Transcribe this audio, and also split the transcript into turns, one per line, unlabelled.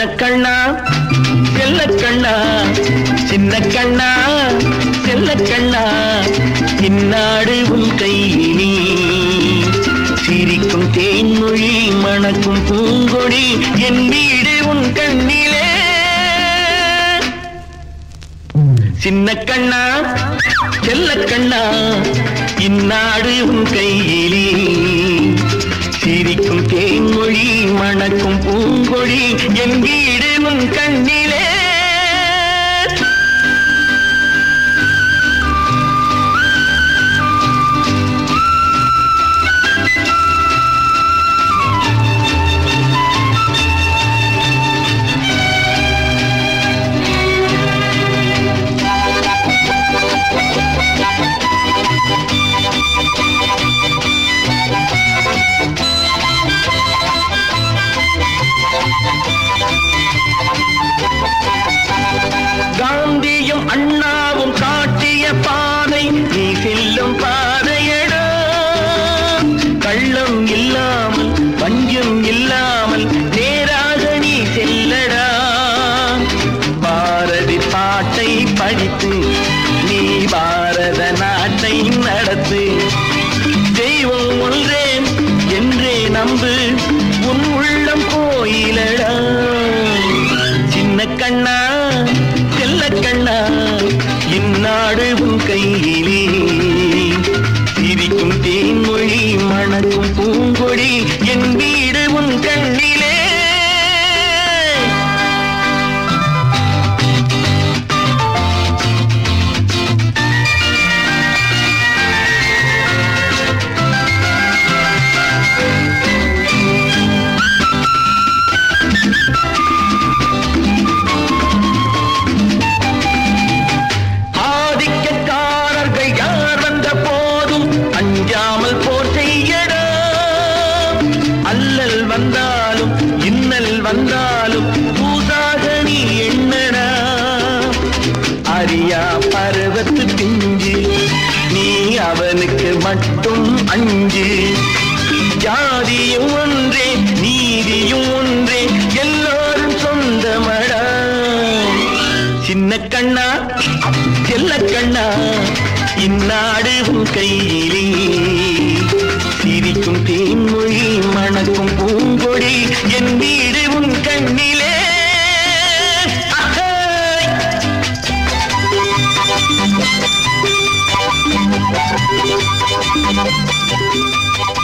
சின்ன கண்ணா செல்ல கண்ணா சின்ன கண்ணா செல்ல கண்ணா இந்நாடு உன் கையினி சிரிக்கும் தேன்மொழி மணக்கும் பூங்கொடி என் வீடு உன் கண்ணிலே சின்ன கண்ணா செல்ல கண்ணா இந்நாடு உன் கையிலே சிரிக்கும் தேன்மொழி மணக்கும் பூங்கொழி என் வீடு உன் கண்ணிலே காந்தியும் அண்ணாவும் காட்டிய பாதை நீ செல்லும் பாதையடா கள்ளம் இல்லாமல் பஞ்சம் இல்லாமல் நேராக நீ செல்லடா பாரதி பாட்டை படித்து நீ பாரத நாட்டை நடத்து தெய்வம் ஒன்றே என்றே நம்பு உன் உள்ளம் கோயிலடா சின்ன கண்ணா செல்ல கண்ணா இந்நாடு உன் கையிலே சிரிக்கும் தேன்மொழி மணக்கும் பூங்கொடி என் வீடு உன் கண்ணிலே ஆதிக்கக்காரர்கள் யார் வந்த போதும் அஞ்சாமல் போர் செய்யடா அல்லல் வந்தாலும் இன்னல் வந்தாலும் பூசாக நீ எண்ணடா அறியா பருவத்து பிஞ்சு நீ அவனுக்கு மட்டும் அஞ்சு ஜாதியும் ஒன்றே நீதியும் ஒன்றே எல்லோரும் சொந்தமடா சின்ன கண்ணா செல்ல கண்ணா இந்நாடு உன் கையிலே சிரிக்கும் தேன்மொழி மணக்கும் பூங்கொடி என் வீடு உன் கண்ணிலே அஹாய்!
Thank you.